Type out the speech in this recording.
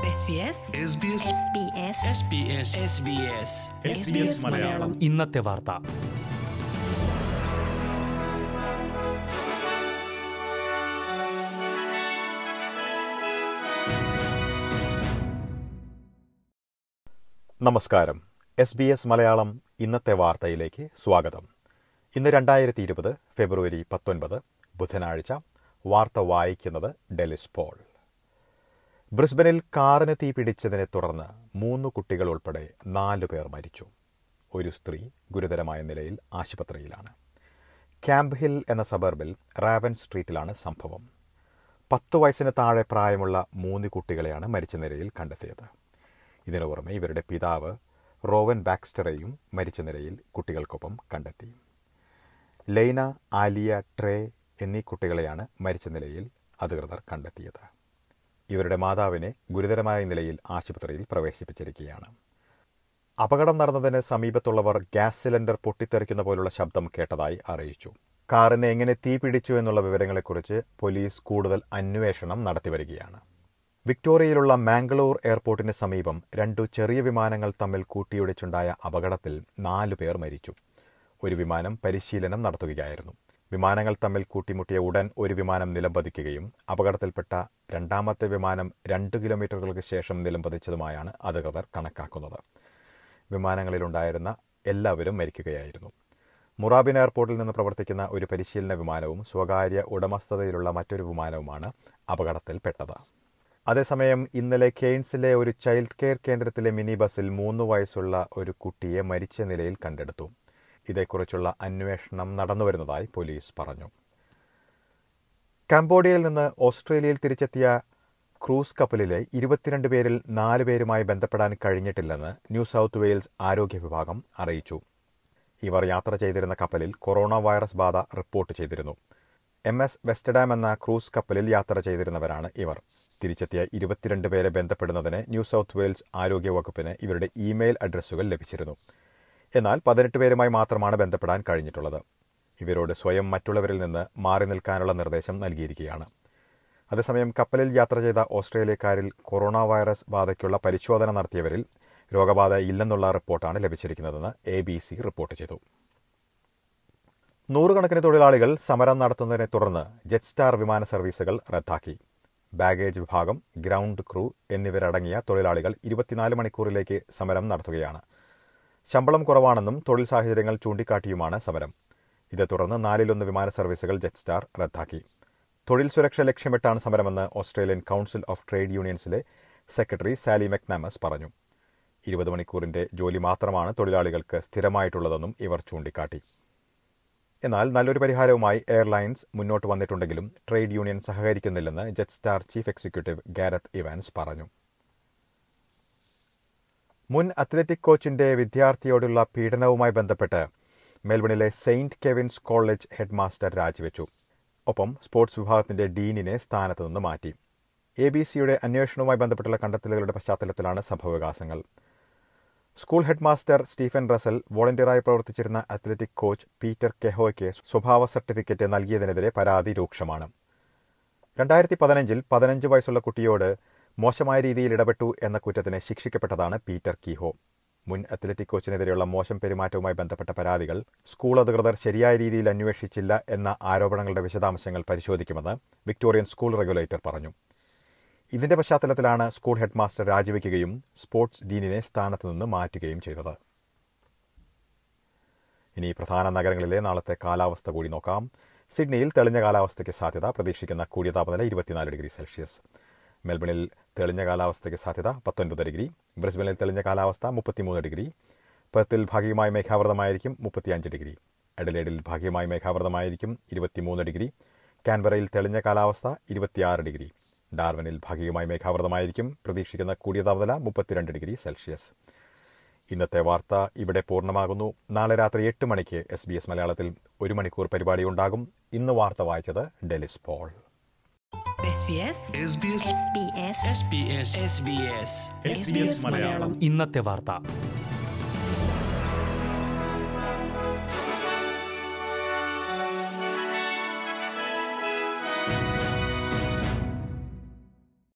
SBS SBS SBS Malayalam ഇന്നത്തെ വാർത്ത നമസ്കാരം എസ് ബി എസ് മലയാളം ഇന്നത്തെ വാർത്തയിലേക്ക് സ്വാഗതം ഇന്ന് രണ്ടായിരത്തി ഇരുപത് ഫെബ്രുവരി പത്തൊൻപത് ബുധനാഴ്ച വാർത്ത വായിക്കുന്നത് ഡെലിസ് പോൾ ബ്രിസ്ബനിൽ കാറിന് തീ പിടിച്ചതിനെ തുടർന്ന് മൂന്ന് കുട്ടികൾ ഉൾപ്പെടെ നാലു പേർ മരിച്ചു ഒരു സ്ത്രീ ഗുരുതരമായ നിലയിൽ ആശുപത്രിയിലാണ് ക്യാമ്പ് ഹിൽ എന്ന സബർബിൽ റാവൻ സ്ട്രീറ്റിലാണ് സംഭവം പത്ത് വയസ്സിന് താഴെ പ്രായമുള്ള മൂന്ന് കുട്ടികളെയാണ് മരിച്ച നിലയിൽ കണ്ടെത്തിയത് ഇതിനു പുറമെ ഇവരുടെ പിതാവ് റോവൻ ബാക്സ്റ്ററെയും മരിച്ച നിലയിൽ കുട്ടികൾക്കൊപ്പം കണ്ടെത്തി ലൈന ആലിയ ട്രേ എന്നീ കുട്ടികളെയാണ് മരിച്ച നിലയിൽ അധികൃതർ കണ്ടെത്തിയത് ഇവരുടെ മാതാവിനെ ഗുരുതരമായ നിലയിൽ ആശുപത്രിയിൽ പ്രവേശിപ്പിച്ചിരിക്കുകയാണ് അപകടം നടന്നതിന് സമീപത്തുള്ളവർ ഗ്യാസ് സിലിണ്ടർ പൊട്ടിത്തെറിക്കുന്ന പോലുള്ള ശബ്ദം കേട്ടതായി അറിയിച്ചു കാറിന് എങ്ങനെ തീ പിടിച്ചു എന്നുള്ള വിവരങ്ങളെക്കുറിച്ച് പോലീസ് കൂടുതൽ അന്വേഷണം നടത്തിവരികയാണ് വിക്ടോറിയയിലുള്ള മാംഗ്ലൂർ എയർപോർട്ടിന് സമീപം രണ്ടു ചെറിയ വിമാനങ്ങൾ തമ്മിൽ കൂട്ടിയിടിച്ചുണ്ടായ അപകടത്തിൽ നാലു പേർ മരിച്ചു ഒരു വിമാനം പരിശീലനം നടത്തുകയായിരുന്നു വിമാനങ്ങൾ തമ്മിൽ കൂട്ടിമുട്ടിയ ഉടൻ ഒരു വിമാനം നിലംപതിക്കുകയും അപകടത്തിൽപ്പെട്ട രണ്ടാമത്തെ വിമാനം രണ്ട് കിലോമീറ്ററുകൾക്ക് ശേഷം നിലംപതിച്ചതുമായാണ് അധികൃതർ കണക്കാക്കുന്നത് വിമാനങ്ങളിലുണ്ടായിരുന്ന എല്ലാവരും മരിക്കുകയായിരുന്നു മുറാബിൻ എയർപോർട്ടിൽ നിന്ന് പ്രവർത്തിക്കുന്ന ഒരു പരിശീലന വിമാനവും സ്വകാര്യ ഉടമസ്ഥതയിലുള്ള മറ്റൊരു വിമാനവുമാണ് അപകടത്തിൽപ്പെട്ടത് അതേസമയം ഇന്നലെ കെയ്ൻസിലെ ഒരു ചൈൽഡ് കെയർ കേന്ദ്രത്തിലെ മിനി ബസ്സിൽ മൂന്ന് വയസ്സുള്ള ഒരു കുട്ടിയെ മരിച്ച നിലയിൽ കണ്ടെടുത്തു ഇതേക്കുറിച്ചുള്ള അന്വേഷണം നടന്നുവരുന്നതായി പോലീസ് പറഞ്ഞു കംബോഡിയയിൽ നിന്ന് ഓസ്ട്രേലിയയിൽ തിരിച്ചെത്തിയ ക്രൂസ് കപ്പലിലെ ഇരുപത്തിരണ്ട് പേരിൽ നാല് പേരുമായി ബന്ധപ്പെടാൻ കഴിഞ്ഞിട്ടില്ലെന്ന് ന്യൂ സൗത്ത് വെയിൽസ് ആരോഗ്യ വിഭാഗം അറിയിച്ചു ഇവർ യാത്ര ചെയ്തിരുന്ന കപ്പലിൽ കൊറോണ വൈറസ് ബാധ റിപ്പോർട്ട് ചെയ്തിരുന്നു എം എസ് വെസ്റ്റഡാം എന്ന ക്രൂസ് കപ്പലിൽ യാത്ര ചെയ്തിരുന്നവരാണ് ഇവർ തിരിച്ചെത്തിയ ഇരുപത്തിരണ്ട് പേരെ ബന്ധപ്പെടുന്നതിന് ന്യൂ സൗത്ത് വെയിൽസ് ആരോഗ്യ വകുപ്പിന് ഇവരുടെ ഇമെയിൽ അഡ്രസ്സുകൾ ലഭിച്ചിരുന്നു എന്നാൽ പതിനെട്ട് പേരുമായി മാത്രമാണ് ബന്ധപ്പെടാൻ കഴിഞ്ഞിട്ടുള്ളത് ഇവരോട് സ്വയം മറ്റുള്ളവരിൽ നിന്ന് മാറി നിൽക്കാനുള്ള നിർദ്ദേശം നൽകിയിരിക്കുകയാണ് അതേസമയം കപ്പലിൽ യാത്ര ചെയ്ത ഓസ്ട്രേലിയക്കാരിൽ കൊറോണ വൈറസ് ബാധയ്ക്കുള്ള പരിശോധന നടത്തിയവരിൽ രോഗബാധ ഇല്ലെന്നുള്ള റിപ്പോർട്ടാണ് ലഭിച്ചിരിക്കുന്നതെന്ന് എ ബി സി റിപ്പോർട്ട് ചെയ്തു നൂറുകണക്കിന് തൊഴിലാളികൾ സമരം നടത്തുന്നതിനെ തുടർന്ന് ജെറ്റ് സ്റ്റാർ വിമാന സർവീസുകൾ റദ്ദാക്കി ബാഗേജ് വിഭാഗം ഗ്രൗണ്ട് ക്രൂ എന്നിവരടങ്ങിയ തൊഴിലാളികൾ ഇരുപത്തിനാല് മണിക്കൂറിലേക്ക് സമരം നടത്തുകയാണ് ശമ്പളം കുറവാണെന്നും തൊഴിൽ സാഹചര്യങ്ങൾ ചൂണ്ടിക്കാട്ടിയുമാണ് സമരം ഇതേ തുടർന്ന് നാലിലൊന്ന് വിമാന സർവീസുകൾ ജെറ്റ് സ്റ്റാർ റദ്ദാക്കി തൊഴിൽ സുരക്ഷ ലക്ഷ്യമിട്ടാണ് സമരമെന്ന് ഓസ്ട്രേലിയൻ കൌൺസിൽ ഓഫ് ട്രേഡ് യൂണിയൻസിലെ സെക്രട്ടറി സാലി മെക്നാമസ് പറഞ്ഞു ഇരുപത് മണിക്കൂറിന്റെ ജോലി മാത്രമാണ് തൊഴിലാളികൾക്ക് സ്ഥിരമായിട്ടുള്ളതെന്നും ഇവർ ചൂണ്ടിക്കാട്ടി എന്നാൽ നല്ലൊരു പരിഹാരവുമായി എയർലൈൻസ് മുന്നോട്ട് വന്നിട്ടുണ്ടെങ്കിലും ട്രേഡ് യൂണിയൻ സഹകരിക്കുന്നില്ലെന്ന് Jetstar chief executive Gareth Evans പറഞ്ഞു മുൻ അത്ലറ്റിക് കോച്ചിന്റെ വിദ്യാർത്ഥിയോടുള്ള പീഡനവുമായി ബന്ധപ്പെട്ട് മെൽബണിലെ Saint Kevin's college headmaster രാജിവെച്ചു ഒപ്പം സ്പോർട്സ് വിഭാഗത്തിന്റെ ഡീനിനെ സ്ഥാനത്ത് നിന്ന് മാറ്റി എ ബി സിയുടെ അന്വേഷണവുമായി ബന്ധപ്പെട്ടുള്ള കണ്ടെത്തലുകളുടെ പശ്ചാത്തലത്തിലാണ് സംഭവവികാസങ്ങൾ school headmaster Stephen Russell വോളണ്ടിയറായി പ്രവർത്തിച്ചിരുന്ന അത്ലറ്റിക് കോച്ച് പീറ്റർ കെഹോയ്ക്ക് സ്വഭാവ സർട്ടിഫിക്കറ്റ് നൽകിയതിനെതിരെ പരാതി രൂക്ഷമാണ് രണ്ടായിരത്തി പതിനഞ്ചിൽ പതിനഞ്ച് വയസ്സുള്ള കുട്ടിയോട് മോശമായ രീതിയിൽ ഇടപെട്ടു എന്ന കുറ്റത്തിന് ശിക്ഷിക്കപ്പെട്ടതാണ് പീറ്റർ കീഹോ മുൻ അത്ലറ്റിക് കോച്ചിനെതിരെയുള്ള മോശം പെരുമാറ്റവുമായി ബന്ധപ്പെട്ട പരാതികൾ സ്കൂൾ അധികൃതർ ശരിയായ രീതിയിൽ അന്വേഷിച്ചില്ല എന്ന ആരോപണങ്ങളുടെ വിശദാംശങ്ങൾ പരിശോധിക്കുമെന്ന് വിക്ടോറിയൻ സ്കൂൾ റെഗുലേറ്റർ പറഞ്ഞു ഇതിന്റെ പശ്ചാത്തലത്തിലാണ് സ്കൂൾ ഹെഡ് മാസ്റ്റർ രാജിവെക്കുകയും സ്പോർട്സ് ഡീനിനെ സ്ഥാനത്ത് നിന്ന് മാറ്റുകയും ചെയ്തത് ഇനി പ്രധാന നഗരങ്ങളിലെ നാളത്തെ കാലാവസ്ഥ കൂടി നോക്കാം സിഡ്നിയിൽ തെളിഞ്ഞ കാലാവസ്ഥയ്ക്ക് സാധ്യത പ്രതീക്ഷിക്കുന്ന കൂടിയ താപനില ഇരുപത്തിനാല് ഡിഗ്രി സെൽഷ്യസ് മെൽബണിൽ തെളിഞ്ഞ കാലാവസ്ഥയ്ക്ക് സാധ്യത പത്തൊൻപത് ഡിഗ്രി ബ്രിസ്ബനിൽ തെളിഞ്ഞ കാലാവസ്ഥ മുപ്പത്തിമൂന്ന് ഡിഗ്രി പെർത്തിൽ ഭാഗികമായി മേഘാവൃതമായിരിക്കും മുപ്പത്തിയഞ്ച് ഡിഗ്രി എഡലേഡിൽ ഭാഗികമായി മേഘാവൃതമായിരിക്കും ഇരുപത്തിമൂന്ന് ഡിഗ്രി കാൻബറയിൽ തെളിഞ്ഞ കാലാവസ്ഥ ഇരുപത്തിയാറ് ഡിഗ്രി ഡാർവനിൽ ഭാഗികമായി മേഘാവൃതമായിരിക്കും പ്രതീക്ഷിക്കുന്ന കൂടിയ താപനില മുപ്പത്തിരണ്ട് ഡിഗ്രി സെൽഷ്യസ് ഇന്നത്തെ വാർത്ത ഇവിടെ പൂർണ്ണമാകുന്നു നാളെ രാത്രി എട്ട് മണിക്ക് എസ് ബി എസ് മലയാളത്തിൽ ഒരു മണിക്കൂർ പരിപാടി ഉണ്ടാകും ഇന്ന് വാർത്ത വായിച്ചത് Delys Paul SBS SBS SBS Malayalam ഇന്നത്തെ വാർത്ത